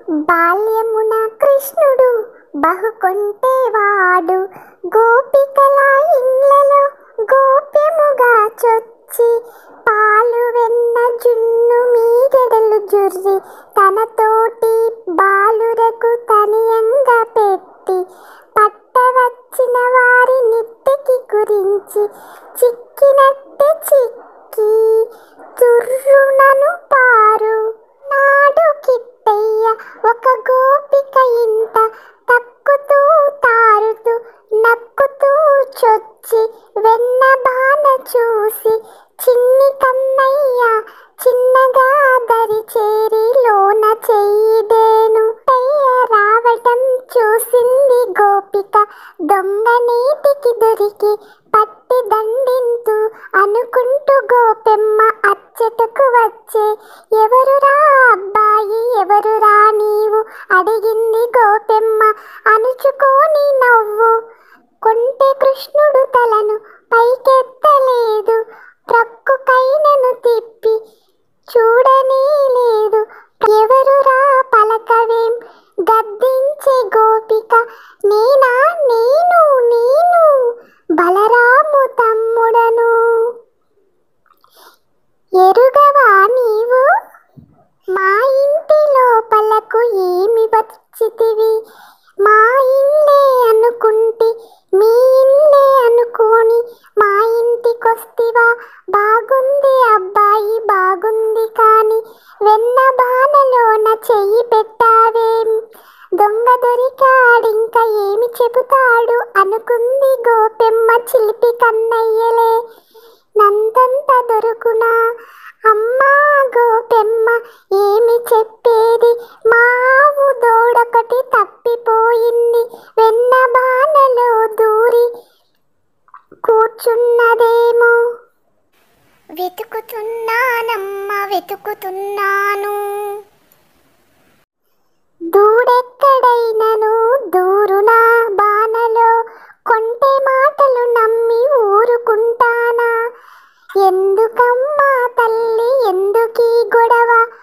బాల్యమున కృష్ణుడు బహుకొంటేవాడు గోపికల ఇండ్లలో గోప్యముగా చొచ్చి పాలు వెన్న జున్ను మీగడలు జుర్రి తనతోటి బాలురకు తనియంగా పెట్టి పట్టవచ్చిన వారి నిట్టెకి గురించి చిక్కినట్టు చిక్కి తుర్రునను పారు నాడు కిట్టయ్య ఒక గోపిక ఇంట తక్కుతూ తారుతూ నక్కుతూ చొచ్చి వెన్న బాన చూసి చిన్ని కన్నయ్య చిన్నగా దరి చేరి లోన చెయ్యిదేను అయ్య రావటం చూసింది గోపిక దొంగ నీటికి దొరికి పట్టి దండింతు అనుకుంటూ గోపెమ్మ అచ్చటకు వచ్చే ఎవరురా అబ్బాయి ఎవరురా నీవు అడిగింది గోపెమ్మ అణుచుకోని నవ్వు కొంటె కృష్ణుడు తలను పైకెత్తలేదు ప్రక్కుకైనను తిప్పి చూడనే లేదు ఎవరురా పలకవేం గద్దించే గోపిక నేనా నేను నేను బలరాము తమ్ముడను ఎరుగవా నీవు మా ఇంటి లోపలకు ఏమి వచ్చితివి మా ఇల్లే అనుకుంటి మీ ఇల్లే అనుకోని మా ఇంటికొస్తివా బాగుంది అబ్బాయి బాగుంది కాని వెన్న బాణలోన చెయ్యి పెట్టావేం దొంగ దొరికాడింక ఏమి చెబుతాడు అనుకుంది గోపెమ్మ చిలిపి కన్నయ్యలే నందంత దొరుకునా అమ్మా గోపెమ్మ ఏమి చెప్పేది మావు దోడొకటి తప్పిపోయింది వెన్న బాణలో దూరి కూర్చున్నదేమో వెతుకుతున్నానమ్మ వెతుకుతున్నాను దూడెక్కడైనను దూరునా బాణలో కొంటె మాటలు నమ్మి ఊరుకుంటానా ఎందుకమ్మా తల్లి ఎందుకీ గొడవ